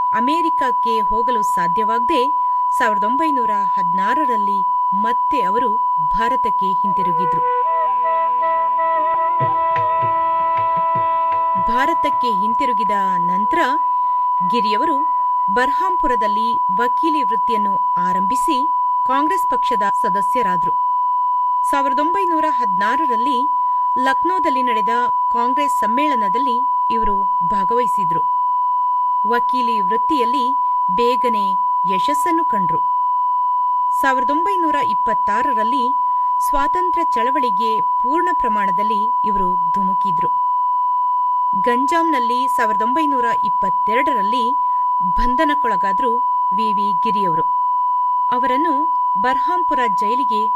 ಅಮೆರಿಕಕ್ಕೆ ಹೋಗಲು ಸಾಧ್ಯವಾಗದೆ ಸಾವಿರದ ಒಂಬೈನೂರ ಹದಿನಾರರಲ್ಲಿ ಮತ್ತೆ ಅವರು ಭಾರತಕ್ಕೆ ಹಿಂತಿರುಗಿದ್ರು ಭಾರತಕ್ಕೆ ಹಿಂತಿರುಗಿದ ನಂತರ ಗಿರಿಯವರು ಬರ್ಹಾಂಪುರದಲ್ಲಿ ವಕೀಲಿ ವೃತ್ತಿಯನ್ನು ಆರಂಭಿಸಿ ಕಾಂಗ್ರೆಸ್ ಪಕ್ಷದ ಸದಸ್ಯರಾದರು ಸಾವಿರದ ಒಂಬೈನೂರ ಹದಿನಾರರಲ್ಲಿ ಲಕ್ನೋದಲ್ಲಿ ನಡೆದ ಕಾಂಗ್ರೆಸ್ ಸಮ್ಮೇಳನದಲ್ಲಿ ಇವರು ಭಾಗವಹಿಸಿದ್ರು ವಕೀಲಿ ವೃತ್ತಿಯಲ್ಲಿ ಬೇಗನೆ ಯಶಸ್ಸನ್ನು ಕಂಡ್ರು ಸಾವಿರದ ಒಂಬೈನೂರ ಇಪ್ಪತ್ತಾರರಲ್ಲಿ ಸ್ವಾತಂತ್ರ್ಯ ಚಳವಳಿಗೆ ಪೂರ್ಣ ಪ್ರಮಾಣದಲ್ಲಿ ಇವರು ಧುಮುಕಿದ್ರು ಗಂಜಾಂನಲ್ಲಿ ಸಾವಿರದ ಒಂಬೈನೂರ ಇಪ್ಪತ್ತೆರಡರಲ್ಲಿ ಬಂಧನಕ್ಕೊಳಗಾದ್ರು ವಿ ವಿ ಗಿರಿಯವರು ಅವರನ್ನು ಬರ್ಹಾಂಪುರ ಜೈಲಿಗೆ